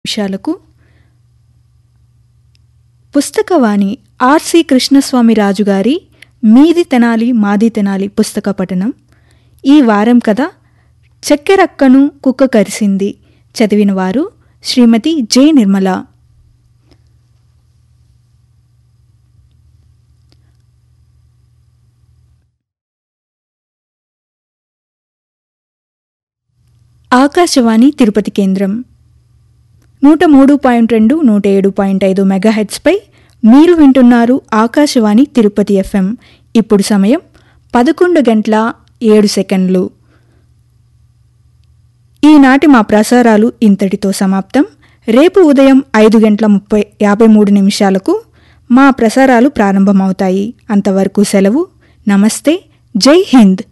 నిమిషాలకు పుస్తకవాణి ఆర్సి కృష్ణస్వామి రాజు గారి మీది తెనాలి మాది తెనాలి పుస్తక పఠనం ఈ వారం కథ చక్కెరక్కను కుక్క కరిసింది చదివిన వారు శ్రీమతి జె నిర్మల ఆకాశవాణి తిరుపతి కేంద్రం నూట మూడు పాయింట్ రెండు నూట ఏడు పాయింట్ ఐదు మెగాహెట్స్పై మీరు వింటున్నారు ఆకాశవాణి తిరుపతి ఎఫ్ఎం ఇప్పుడు సమయం పదకొండు గంటల ఏడు సెకండ్లు ఈనాటి మా ప్రసారాలు ఇంతటితో సమాప్తం రేపు ఉదయం ఐదు గంటల ముప్పై యాభై మూడు నిమిషాలకు మా ప్రసారాలు ప్రారంభమవుతాయి అంతవరకు సెలవు నమస్తే జై హింద్